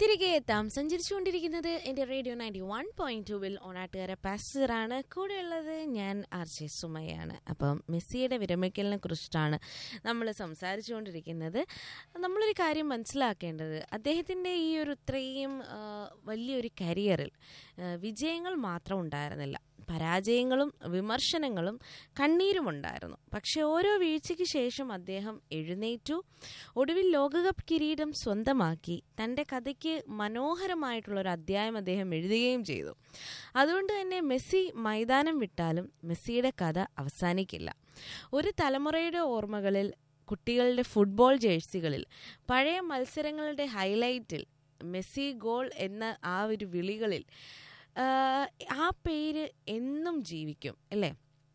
തിരികെ എത്താം സഞ്ചരിച്ചുകൊണ്ടിരിക്കുന്നത് എൻ്റെ റേഡിയോ നയൻറ്റി വൺ പോയിന്റ് ടൂവിൽ ഓണാട്ടുകാര പാസറാണ് കൂടെയുള്ളത് ഞാൻ ആർ ജെ സുമയാണ് അപ്പം മെസ്സിയുടെ വിരമിക്കലിനെ കുറിച്ചിട്ടാണ് നമ്മൾ സംസാരിച്ചുകൊണ്ടിരിക്കുന്നത് നമ്മളൊരു കാര്യം മനസ്സിലാക്കേണ്ടത് അദ്ദേഹത്തിൻ്റെ ഈ ഒരു ഇത്രയും ആ, വലിയൊരു കരിയറിൽ ആ, വിജയങ്ങൾ മാത്രം ഉണ്ടായിരുന്നില്ല പരാജയങ്ങളും വിമർശനങ്ങളും കണ്ണീരും ഉണ്ടായിരുന്നു പക്ഷെ ഓരോ വീഴ്ചയ്ക്ക് ശേഷം അദ്ദേഹം എഴുന്നേറ്റു ഒടുവിൽ ലോകകപ്പ് കിരീടം സ്വന്തമാക്കി തൻ്റെ കഥയ്ക്ക് മനോഹരമായിട്ടുള്ളൊരു അധ്യായം അദ്ദേഹം എഴുതുകയും ചെയ്തു അതുകൊണ്ട് തന്നെ മെസ്സി മൈതാനം വിട്ടാലും മെസ്സിയുടെ കഥ അവസാനിക്കില്ല ഒരു തലമുറയുടെ ഓർമ്മകളിൽ കുട്ടികളുടെ ഫുട്ബോൾ ജേഴ്സികളിൽ പഴയ മത്സരങ്ങളുടെ ഹൈലൈറ്റിൽ മെസ്സി ഗോൾ എന്ന ആ ഒരു വിളികളിൽ ആ, ആ പേര് എന്നും ജീവിക്കും അല്ലേ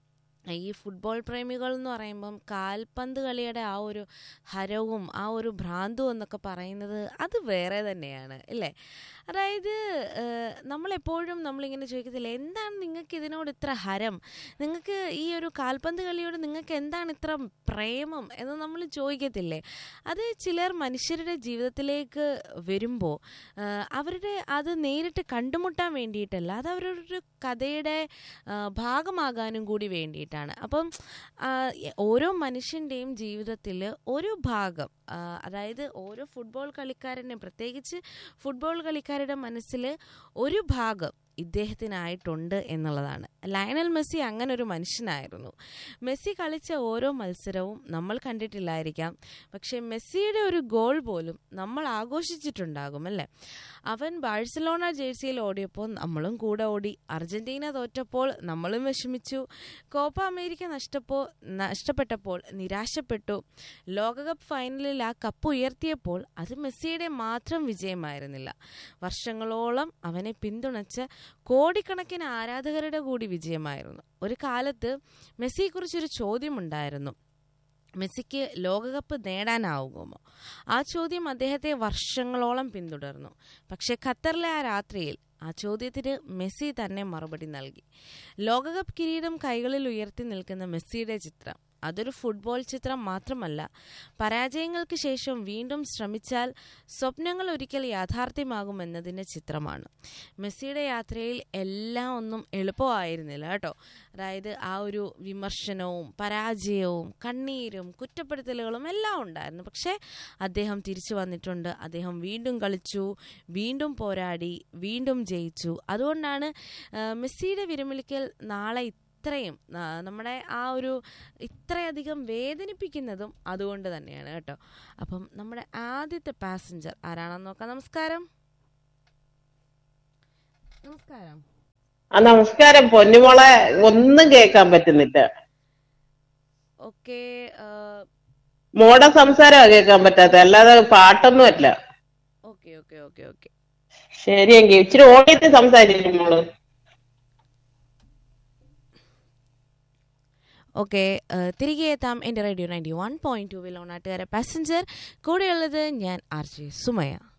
ഈ ഫുട്ബോൾ പ്രേമികൾ എന്ന് പറയുമ്പം കാൽപന്ത് കളിയുടെ ആ ഒരു ഹരവും ആ ഒരു ഭ്രാന്തും എന്നൊക്കെ പറയുന്നത് അത് വേറെ തന്നെയാണ് അല്ലേ അതായത് ഏഹ്, നമ്മളെപ്പോഴും നമ്മളിങ്ങനെ ചോദിക്കത്തില്ല എന്താണ് നിങ്ങൾക്ക് ഇതിനോട് ഇത്ര ഹരം നിങ്ങൾക്ക് ഈ ഒരു കാൽപന്ത് കളിയോട് നിങ്ങൾക്ക് എന്താണ് ഇത്ര പ്രേമം എന്ന് നമ്മൾ ചോദിക്കത്തില്ലേ അത് ചിലർ മനുഷ്യരുടെ ജീവിതത്തിലേക്ക് വരുമ്പോൾ അവരുടെ അത് നേരിട്ട് കണ്ടുമുട്ടാൻ വേണ്ടിയിട്ടല്ല അത് അവരുടെ ഒരു കഥയുടെ ആ, ഭാഗമാകാനും കൂടി വേണ്ടിയിട്ടാണ് അപ്പം ആ, എ- ഓരോ മനുഷ്യൻ്റെയും ജീവിതത്തിൽ ഒരു ഭാഗം ആ, അതായത് ഓരോ ഫുട്ബോൾ കളിക്കാരൻ്റെയും പ്രത്യേകിച്ച് ഫുട്ബോൾ കളിക്കാരുടെ മനസ്സിൽ ഒരു ഭാഗം ഇദ്ദേഹത്തിനായിട്ടുണ്ട് എന്നുള്ളതാണ് ലയണൽ മെസ്സി അങ്ങനെ ഒരു മനുഷ്യനായിരുന്നു മെസ്സി കളിച്ച ഓരോ മത്സരവും നമ്മൾ കണ്ടിട്ടില്ലായിരിക്കാം പക്ഷേ മെസ്സിയുടെ ഒരു ഗോൾ പോലും നമ്മൾ ആഘോഷിച്ചിട്ടുണ്ടാകും അല്ലേ അവൻ ബാഴ്സലോണ ജേഴ്സിയിൽ ഓടിയപ്പോൾ നമ്മളും കൂടെ ഓടി അർജന്റീന തോറ്റപ്പോൾ നമ്മളും വിഷമിച്ചു കോപ്പ അമേരിക്ക നഷ്ടപ്പോ നഷ്ടപ്പെട്ടപ്പോൾ നിരാശപ്പെട്ടു ലോകകപ്പ് ഫൈനലിൽ ആ കപ്പ് ഉയർത്തിയപ്പോൾ അത് മെസ്സിയുടെ മാത്രം വിജയമായിരുന്നില്ല വർഷങ്ങളോളം അവനെ പിന്തുണച്ച കോടിക്കണക്കിന് ആരാധകരുടെ കൂടി വിജയമായിരുന്നു ഒരു കാലത്ത് മെസ്സിയെക്കുറിച്ചൊരു ചോദ്യമുണ്ടായിരുന്നു മെസ്സിക്ക് ലോകകപ്പ് നേടാനാവുമോ ആ ചോദ്യം അദ്ദേഹത്തെ വർഷങ്ങളോളം പിന്തുടർന്നു പക്ഷെ ഖത്തറിലെ ആ രാത്രിയിൽ ആ ചോദ്യത്തിന് മെസ്സി തന്നെ മറുപടി നൽകി ലോകകപ്പ് കിരീടം കൈകളിൽ ഉയർത്തി നിൽക്കുന്ന മെസ്സിയുടെ ചിത്രം അതൊരു ഫുട്ബോൾ ചിത്രം മാത്രമല്ല പരാജയങ്ങൾക്ക് ശേഷം വീണ്ടും ശ്രമിച്ചാൽ സ്വപ്നങ്ങൾ ഒരിക്കൽ യാഥാർത്ഥ്യമാകുമെന്നതിൻ്റെ ചിത്രമാണ് മെസ്സിയുടെ യാത്രയിൽ എല്ലാം ഒന്നും എളുപ്പമായിരുന്നില്ല കേട്ടോ അതായത് ആ ഒരു വിമർശനവും പരാജയവും കണ്ണീരും കുറ്റപ്പെടുത്തലുകളും എല്ലാം ഉണ്ടായിരുന്നു പക്ഷേ അദ്ദേഹം തിരിച്ചു വന്നിട്ടുണ്ട് അദ്ദേഹം വീണ്ടും കളിച്ചു വീണ്ടും പോരാടി വീണ്ടും ജയിച്ചു അതുകൊണ്ടാണ് ആ, മെസ്സിയുടെ വിരമിക്കൽ നാളെ ഇത്രയും ആ, നമ്മുടെ ആ ഒരു ഇത്രയധികം വേദനിപ്പിക്കുന്നതും അതുകൊണ്ട് തന്നെയാണ് കേട്ടോ അപ്പം നമ്മുടെ ആദ്യത്തെ പാസഞ്ചർ ആരാണെന്ന് നോക്കാം നമസ്കാരം നമസ്കാരം ആ നമസ്കാരം പൊന്നുമോളെ ഒന്നും കേൾക്കാൻ പറ്റുന്നില്ല ഓക്കെ മോടെ സംസാരമാ കേൾക്കാൻ പറ്റാത്ത അല്ലാതെ പാട്ടൊന്നും അല്ല ഓക്കെ ഓക്കെ ഓക്കെ ഓക്കെ ശരിയെങ്കിൽ ഇച്ചിരി ഓടിയിട്ട് സംസാരിക്കും മോള് ഓക്കെ തിരികെ എത്താം എൻ്റെ radio ninety one point two വിൽ ഓണാട്ടുകാരെ പാസഞ്ചർ കൂടെയുള്ളത് ഞാൻ ആർ ജെ സുമയ